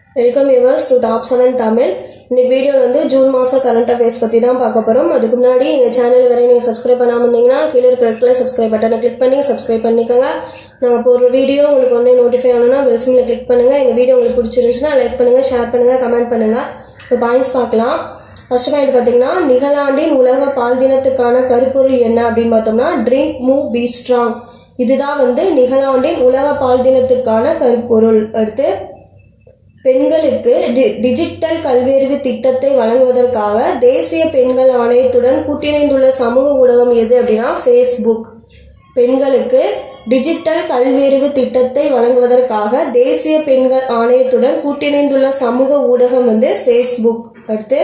welcome viewers to top seven Tamil இன்னைக்கு வீடியோவில் வந்து ஜூன் மாதம் கரண்ட் அஃபேர்ஸ் பற்றி தான் பார்க்க போகிறோம் அதுக்கு முன்னாடி எங்கள் சேனல் வரை நீங்கள் சப்ஸ்கிரைப் பண்ணாமல் இருந்தீங்கன்னா கீழே இருக்கிற இடத்துல சப்ஸ்கிரைப் பட்டனை கிளிக் பண்ணி சப்ஸ்கிரைப் பண்ணிக்கோங்க நாங்கள் போடுற வீடியோ உங்களுக்கு ஒன்றே நோட்டிஃபை ஆகணும்னா பெல் சிம்மில் கிளிக் பண்ணுங்கள் எங்கள் வீடியோ உங்களுக்கு பிடிச்சிருந்துச்சுன்னா லைக் பண்ணுங்கள் ஷேர் பண்ணுங்கள் கமெண்ட் பண்ணுங்கள் இப்போ பாயிண்ட்ஸ் பார்க்கலாம் ஃபர்ஸ்ட் பாயிண்ட் பார்த்தீங்கன்னா நிகழாண்டின் உலக பால் தினத்துக்கான கருப்பொருள் என்ன அப்படின்னு பார்த்தோம்னா ட்ரிங்க் மூவ் பி ஸ்ட்ராங் இதுதான் வந்து நிகழாண்டின் உலக பால் தினத்துக்கான கருப்பொருள் அடுத்து பெண்களுக்கு டி- டிஜிட்டல் கல்வியறிவு திட்டத்தை வழங்குவதற்காக தேசிய பெண்கள் ஆணையத்துடன் கூட்டிணைந்துள்ள சமூக ஊடகம் எது அப்படின்னா ஃபேஸ்புக் பெண்களுக்கு டிஜிட்டல் கல்வியறிவு திட்டத்தை வழங்குவதற்காக தேசிய பெண்கள் ஆணையத்துடன் கூட்டிணைந்துள்ள சமூக ஊடகம் வந்து ஃபேஸ்புக் அடுத்து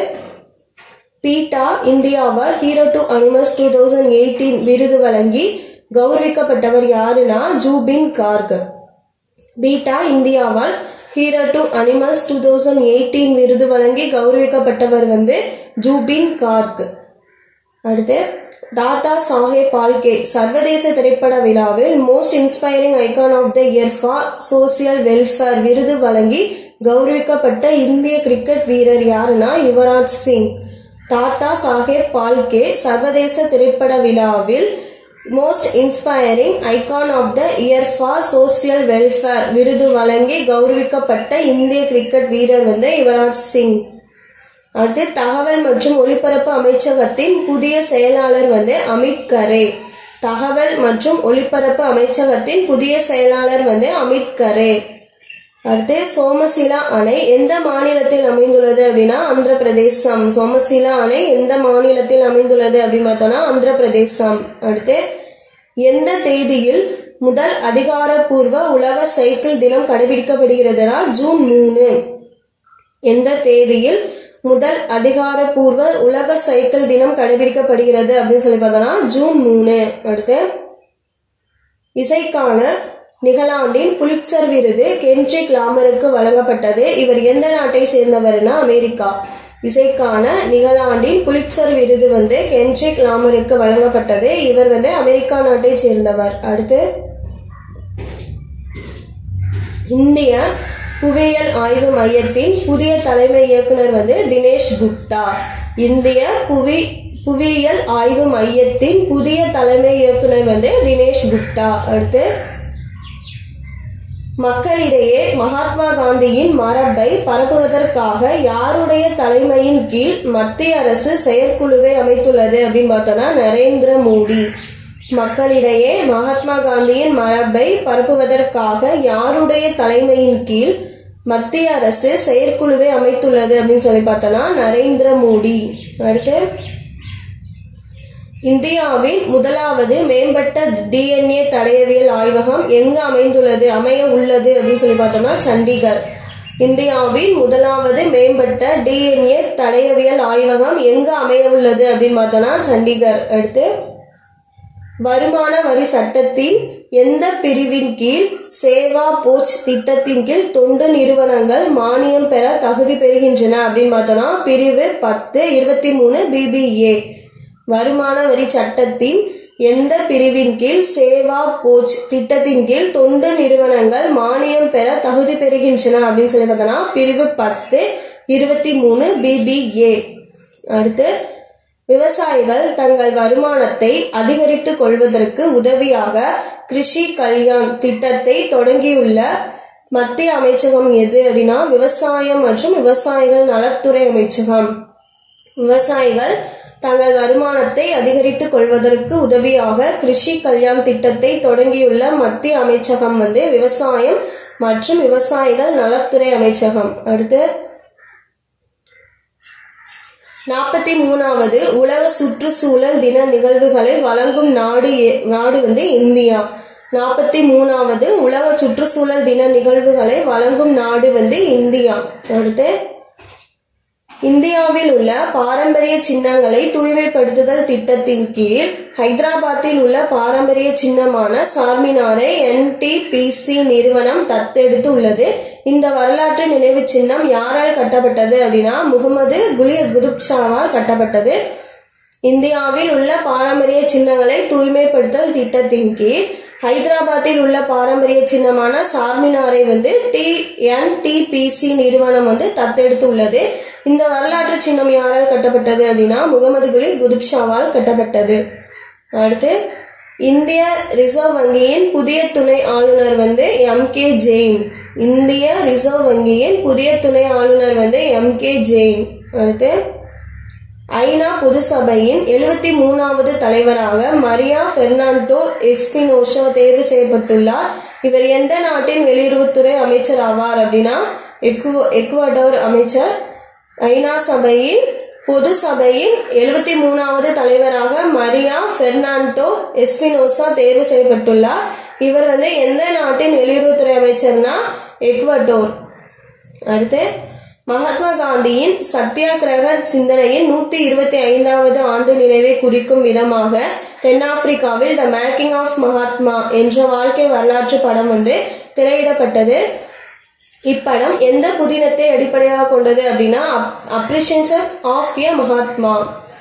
பீட்டா இந்தியாவால் hero to animals two thousand eighteen விருது வழங்கி கௌரவிக்கப்பட்டவர் யாருன்னா ஜூபின் கார்க் பீட்டா இந்தியாவால் hero to animals two thousand eighteen விருது வழங்கி கௌரவிக்கப்பட்டவர் வந்து ஜூபின் கார்க் அடுத்து தாத்தா சாஹேப் பால்கே சர்வதேச திரைப்பட விழாவில் most inspiring icon of the year for social welfare விருது வழங்கி கௌரவிக்கப்பட்ட இந்திய கிரிக்கெட் வீரர் யாருன்னா யுவராஜ் சிங் தாத்தா சாஹேப் பால்கே சர்வதேச திரைப்பட விழாவில் most inspiring icon of the year for social welfare விருது வழங்கி கௌரவிக்கப்பட்ட இந்திய கிரிக்கெட் வீரர் வந்து யுவராஜ் சிங் அடுத்து தகவல் மற்றும் ஒலிபரப்பு அமைச்சகத்தின் புதிய செயலாளர் வந்து அமித் கரே தகவல் மற்றும் ஒலிபரப்பு அமைச்சகத்தின் புதிய செயலாளர் வந்து அமித் கரே அடுத்து சோமசிலா அணை எந்த மாநிலத்தில் அமைந்துள்ளது அப்படின்னா ஆந்திர பிரதேசம் சோமசிலா அணை எந்த மாநிலத்தில் அமைந்துள்ளது அப்படின்னு பார்த்தோம்னா ஆந்திர பிரதேசம் அடுத்து எந்த தேதியில் முதல் அதிகாரப்பூர்வ உலக சைக்கிள் தினம் கடைபிடிக்கப்படுகிறதுனா ஜூன் மூணு எந்த தேதியில் முதல் அதிகாரப்பூர்வ உலக சைக்கிள் தினம் கடைபிடிக்கப்படுகிறது அப்படின்னு சொல்லி பார்த்தோம்னா ஜூன் மூணு அடுத்து இசைக்கான நிகழாண்டின் புலிட்சர் விருது கென்ட்ரிக் லாமருக்கு வழங்கப்பட்டது இவர் எந்த நாட்டை சேர்ந்தவர்னா அமெரிக்கா இசைக்கான நிகழாண்டின் புலிட்சர் விருது வந்து கென்ட்ரிக் லாமருக்கு வழங்கப்பட்டது இவர் வந்து அமெரிக்கா நாட்டை சேர்ந்தவர் அடுத்து இந்திய புவியியல் ஆய்வு மையத்தின் புதிய தலைமை இயக்குனர் வந்து தினேஷ் குப்தா இந்திய புவி புவியியல் ஆய்வு மையத்தின் புதிய தலைமை இயக்குனர் வந்து தினேஷ் குப்தா அடுத்து மக்களிடையே மகாத்மா காந்தியின் மரபை பரப்புவதற்காக யாருடைய தலைமையின் கீழ் மத்திய அரசு செயற்குழுவை அமைத்துள்ளது அப்படின்னு பார்த்தோம்னா நரேந்திர மோடி மக்களிடையே மகாத்மா காந்தியின் மரபை பரப்புவதற்காக யாருடைய தலைமையின் கீழ் மத்திய அரசு செயற்குழுவை அமைத்துள்ளது அப்படின்னு சொல்லி பார்த்தோம்னா நரேந்திர மோடி அடுத்து இந்தியாவின் முதலாவது மேம்பட்ட டிஎன்ஏ தடயவியல் ஆய்வகம் எங்கு அமைந்துள்ளது அமைய உள்ளது அப்படின்னு சொல்லி பார்த்தோம்னா சண்டிகர் இந்தியாவின் முதலாவது மேம்பட்ட டிஎன்ஏ தடயவியல் ஆய்வகம் எங்கு அமைய உள்ளது அப்படின்னு பார்த்தோம்னா சண்டிகர் அடுத்து வருமான வரி சட்டத்தின் எந்த பிரிவின் கீழ் சேவா போச் திட்டத்தின் கீழ் தொண்டு நிறுவனங்கள் மானியம் பெற தகுதி பெறுகின்றன அப்படின்னு பார்த்தோம்னா பிரிவு பத்து இருபத்தி மூணு பிபிஏ வருமான வரி சட்டத்தின் எந்த பிரிவின் கீழ் சேவா போச் திட்டத்தின் கீழ் தொண்டு நிறுவனங்கள் மானியம் பெற தகுதி பெறுகின்றன அப்படின்னு சொல்லி பார்த்தோம்னா பிரிவு பத்து இருபத்தி மூணு பிபிஏ அடுத்து விவசாயிகள் தங்கள் வருமானத்தை அதிகரித்துக் கொள்வதற்கு உதவியாக கிருஷி கல்யாண் திட்டத்தை தொடங்கியுள்ள மத்திய அமைச்சகம் எது அப்படின்னா விவசாயம் மற்றும் விவசாயிகள் நலத்துறை அமைச்சகம் விவசாயிகள் தங்கள் வருமானத்தை அதிகரித்துக் கொள்வதற்கு உதவியாக கிருஷி கல்யாண் திட்டத்தை தொடங்கியுள்ள மத்திய அமைச்சகம் வந்து விவசாயம் மற்றும் விவசாயிகள் நலத்துறை அமைச்சகம் அடுத்து நாற்பத்தி மூணாவது உலக சுற்றுச்சூழல் தின நிகழ்வுகளை வழங்கும் நாடு எ- நாடு வந்து இந்தியா நாற்பத்தி மூணாவது உலக சுற்றுச்சூழல் தின நிகழ்வுகளை வழங்கும் நாடு வந்து இந்தியா அடுத்து இந்தியாவில் உள்ள பாரம்பரிய சின்னங்களை தூய்மைப்படுத்துதல் திட்டத்தின் கீழ் ஹைதராபாத்தில் உள்ள பாரம்பரிய சின்னமான சார்மினாரை என்டிபிசி நிறுவனம் தத்தெடுத்து உள்ளது இந்த வரலாற்று நினைவு சின்னம் யாரால் கட்டப்பட்டது அப்படின்னா முகமது குலி குதுப்ஷாவால் கட்டப்பட்டது இந்தியாவில் உள்ள பாரம்பரிய சின்னங்களை தூய்மைப்படுத்தல் திட்டத்தின் கீழ் ஹைதராபாத்தில் உள்ள பாரம்பரிய சின்னமான சார்மினாரை வந்து டி என்டிபிசி நிறுவனம் வந்து தத்தெடுத்துள்ளது இந்த வரலாற்று சின்னம் யாரால் கட்டப்பட்டது அப்படின்னா முகமது குலி குதுப் ஷாவால் கட்டப்பட்டது அடுத்து இந்திய ரிசர்வ் வங்கியின் புதிய துணை ஆளுநர் வந்து எம் கே ஜெயின் இந்திய ரிசர்வ் வங்கியின் புதிய துணை ஆளுநர் வந்து எம் கே ஜெயின் அடுத்து ஐநா பொது சபையின் எழுபத்தி மூணாவது தலைவராக மரியா பெர்னாண்டோ எக்ஸ்பினோஷா தேர்வு செய்யப்பட்டுள்ளார் இவர் எந்த நாட்டின் வெளியுறவுத்துறை அமைச்சர் ஆவார் அப்படின்னா எக்குவ எக்குவடோர் அமைச்சர் ஐநா சபையின் பொது சபையின் எழுபத்தி மூணாவது தலைவராக மரியா பெர்னாண்டோ எஸ்பினோசா தேர்வு செய்யப்பட்டுள்ளார் இவர் வந்து எந்த நாட்டின் வெளியுறவுத்துறை அமைச்சர்னா எக்வடோர் அடுத்து மகாத்மா காந்தியின் சத்தியாகிரக சிந்தனையின் நூத்தி இருபத்தி ஐந்தாவது ஆண்டு நினைவை குறிக்கும் விதமாக தென்னாப்பிரிக்காவில் த மேக்கிங் ஆஃப் மகாத்மா என்ற வாழ்க்கை வரலாற்று படம் வந்து திரையிடப்பட்டது இப்படம் எந்த புதினத்தை அடிப்படையாக கொண்டது அப்படின்னா appreciation of a Mahatma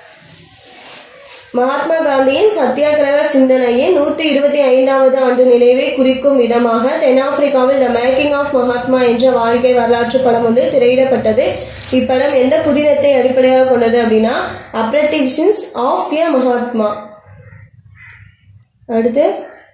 Mahatma காந்தியின் சத்தியாகிரக சிந்தனையின் நூத்தி இருபத்தி ஐந்தாவது ஆண்டு நினைவை குறிக்கும் விதமாக தென்னாப்பிரிக்காவில் த மேக்கிங் ஆஃப் மகாத்மா என்ற வாழ்க்கை வரலாற்று படம் வந்து திரையிடப்பட்டது இப்படம் எந்த புதினத்தை அடிப்படையாக கொண்டது அப்படின்னா அப்ரட்டிஷன்ஸ் ஆஃப் எ மகாத்மா அடுத்து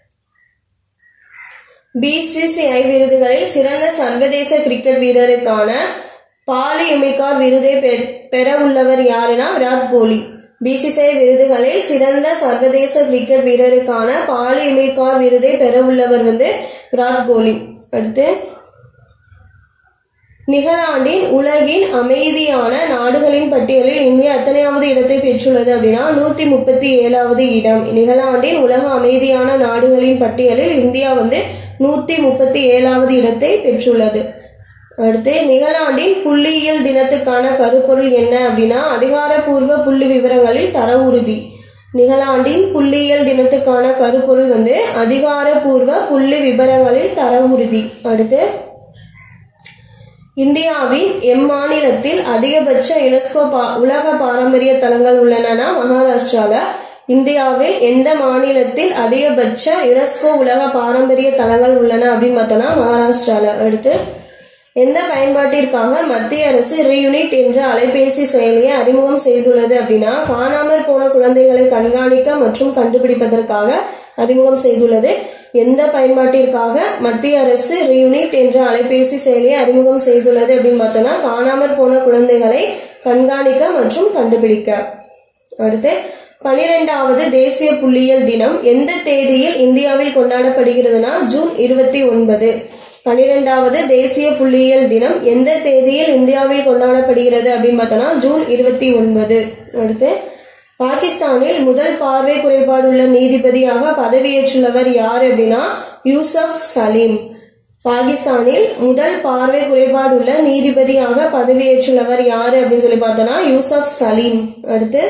பிசிசிஐ விருதுகளில் சிறந்த சர்வதேச கிரிக்கெட் வீரருக்கான பாலி எமிகார் விருதை பெற உள்ளவர் யாருன்னா விராட் கோலி பிசிசிஐ விருதுகளில் சிறந்த சர்வதேச கிரிக்கெட் வீரருக்கான பாலி எமிகார் விருதை பெற உள்ளவர் வந்து விராட் கோலி அடுத்து நிகழாண்டின் உலகின் அமைதியான நாடுகளின் பட்டியலில் இந்தியா எத்தனையாவது இடத்தை பெற்றுள்ளது அப்படின்னா நூத்தி முப்பத்தி ஏழாவது இடம் நிகழாண்டின் உலக அமைதியான நாடுகளின் பட்டியலில் இந்தியா வந்து நூத்தி முப்பத்தி ஏழாவது இடத்தை பெற்றுள்ளது அடுத்து நிகழாண்டின் புள்ளியியல் தினத்துக்கான கருப்பொருள் என்ன அப்படின்னா அதிகாரப்பூர்வ புள்ளி விவரங்களில் தர உறுதி நிகழாண்டின் புள்ளியியல் தினத்துக்கான கருப்பொருள் வந்து அதிகாரப்பூர்வ புள்ளி விவரங்களில் தர உறுதி அடுத்து இந்தியாவின் எம்மாநிலத்தில் அதிகபட்ச யுனெஸ்கோ பா உலக பாரம்பரிய தலங்கள் உள்ளன மகாராஷ்டிரால இந்தியாவில் எந்த மாநிலத்தில் அதிகபட்ச யுனெஸ்கோ உலக பாரம்பரிய தலங்கள் உள்ளன அப்படின்னு பார்த்தோம்னா மகாராஷ்டிரால அடுத்து எந்த பயன்பாட்டிற்காக மத்திய அரசு ரீயூனிட் என்ற அலைபேசி செயலியை அறிமுகம் செய்துள்ளது அப்படின்னா காணாமற் போன குழந்தைகளை கண்காணிக்க மற்றும் கண்டுபிடிப்பதற்காக அறிமுகம் செய்துள்ளது எந்த பயன்பாட்டிற்காக மத்திய அரசு ரீயூனிட் என்ற அலைபேசி செயலியை அறிமுகம் செய்துள்ளது அப்படின்னு பார்த்தோம்னா காணாமற் போன குழந்தைகளை கண்காணிக்க மற்றும் கண்டுபிடிக்க அடுத்து பனிரெண்டாவது தேசிய புள்ளியியல் தினம் எந்த தேதியில் இந்தியாவில் கொண்டாடப்படுகிறதுனா ஜூன் இருபத்தி ஒன்பது பனிரெண்டாவது தேசிய புள்ளியியல் தினம் எந்த தேதியில் இந்தியாவில் கொண்டாடப்படுகிறது அப்படின்னு பார்த்தோம்னா ஜூன் இருபத்தி ஒன்பது அடுத்து பாகிஸ்தானில் முதல் பார்வை குறைபாடுள்ள நீதிபதியாக பதவியேற்றுள்ளவர் யார் அப்படின்னா யூசப் சலீம் பாகிஸ்தானில் முதல் பார்வை குறைபாடுள்ள நீதிபதியாக பதவியேற்றுள்ளவர் யாரு அப்படின்னு சொல்லி பார்த்தோம்னா யூசப் சலீம் அடுத்து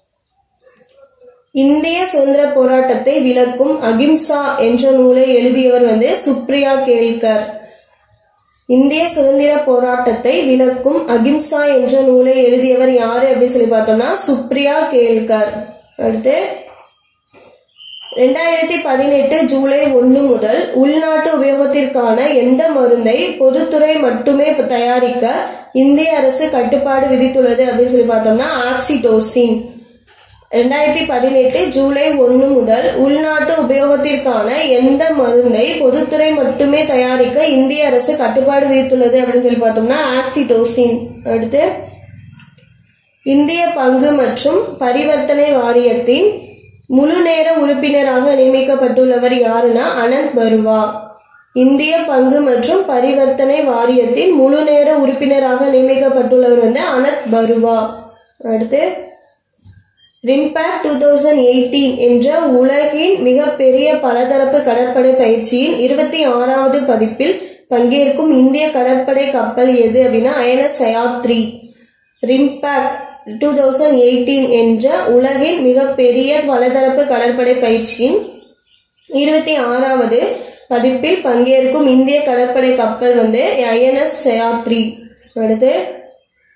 இந்திய சுதந்திர போராட்டத்தை விளக்கும் அகிம்சா என்ற நூலை எழுதியவர் வந்து சுப்ரியா கேல்கர் இந்திய சுதந்திர போராட்டத்தை விளக்கும் அகிம்சா என்ற நூலை எழுதியவர் யாரு அப்படின்னு சொல்லி பார்த்தோம்னா சுப்ரியா கேல்கர் அடுத்து ரெண்டாயிரத்தி பதினெட்டு ஜூலை ஒன்று முதல் உள்நாட்டு உபயோகத்திற்கான எந்த மருந்தை பொதுத்துறை மட்டுமே தயாரிக்க இந்திய அரசு கட்டுப்பாடு விதித்துள்ளது அப்படின்னு சொல்லி பார்த்தோம்னா ஆக்சிடோசின் ரெண்டாயிரத்தி பதினெட்டு ஜூலை ஒன்று முதல் உள்நாட்டு உபயோகத்திற்கான எந்த மருந்தை பொதுத்துறை மட்டுமே தயாரிக்க இந்திய அரசு கட்டுப்பாடு விதித்துள்ளது அப்படின்னு சொல்லி பார்த்தோம்னா ஆக்சிடோசின் அடுத்து இந்திய பங்கு மற்றும் பரிவர்த்தனை வாரியத்தின் முழு நேர உறுப்பினராக நியமிக்கப்பட்டுள்ளவர் யாருன்னா அனந்த் பருவா இந்திய பங்கு மற்றும் பரிவர்த்தனை வாரியத்தின் முழு நேர உறுப்பினராக நியமிக்கப்பட்டுள்ளவர் வந்து அனந்த் பருவா அடுத்து ரிம்பேக் டூ தௌசண்ட் எயிட்டீன் என்ற உலகின் மிகப்பெரிய பலதரப்பு கடற்படை பயிற்சியின் இருபத்தி ஆறாவது பதிப்பில் பங்கேற்கும் இந்திய கடற்படை கப்பல் எது அப்படின்னா INS Sahyadri RIMPAC two thousand eighteen என்ற உலகின் மிகப்பெரிய பலதரப்பு கடற்படை பயிற்சியின் இருபத்தி ஆறாவது பதிப்பில் பங்கேற்கும் இந்திய கடற்படை கப்பல் வந்து ஐஎன்எஸ் சயாத்ரி அடுத்து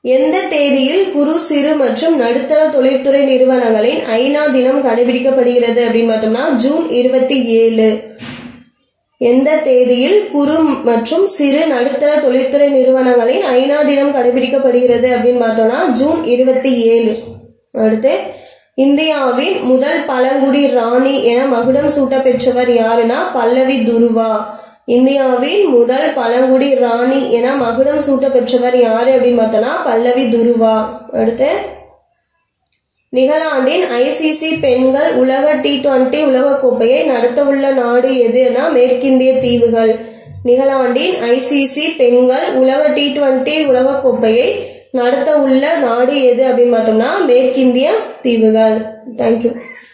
எந்த தேதியில் குறு சிறு மற்றும் நடுத்தர தொழில்துறை நிறுவனங்களின் ஐநா தினம் கடைபிடிக்கப்படுகிறது அப்படின்னு பார்த்தோம்னா ஜூன் இருபத்தி ஏழு எந்த தேதியில் குறு மற்றும் சிறு நடுத்தர தொழில்துறை நிறுவனங்களின் ஐநா தினம் கடைபிடிக்கப்படுகிறது அப்படின்னு பார்த்தோம்னா ஜூன் இருபத்தி ஏழு அடுத்து இந்தியாவின் முதல் பழங்குடி ராணி என மகுடம் சூட்ட பெற்றவர் யாருன்னா பல்லவி துருவா இந்தியாவின் முதல் பழங்குடி ராணி என மகுடம் சூட்ட பெற்றவர் யாரு அப்படின்னு பார்த்தோம்னா பல்லவி துருவா அடுத்து நிகழாண்டின் ஐசிசி பெண்கள் உலக டி டுவெண்டி உலகக்கோப்பையை நடத்தவுள்ள நாடு எதுனா மேற்கிந்திய தீவுகள் நிகழாண்டின் ஐசிசி பெண்கள் உலக டி டுவெண்டி உலகக்கோப்பையை நடத்த உள்ள நாடு எது அப்படின்னு பார்த்தோம்னா மேற்கிந்திய தீவுகள் தேங்க்யூ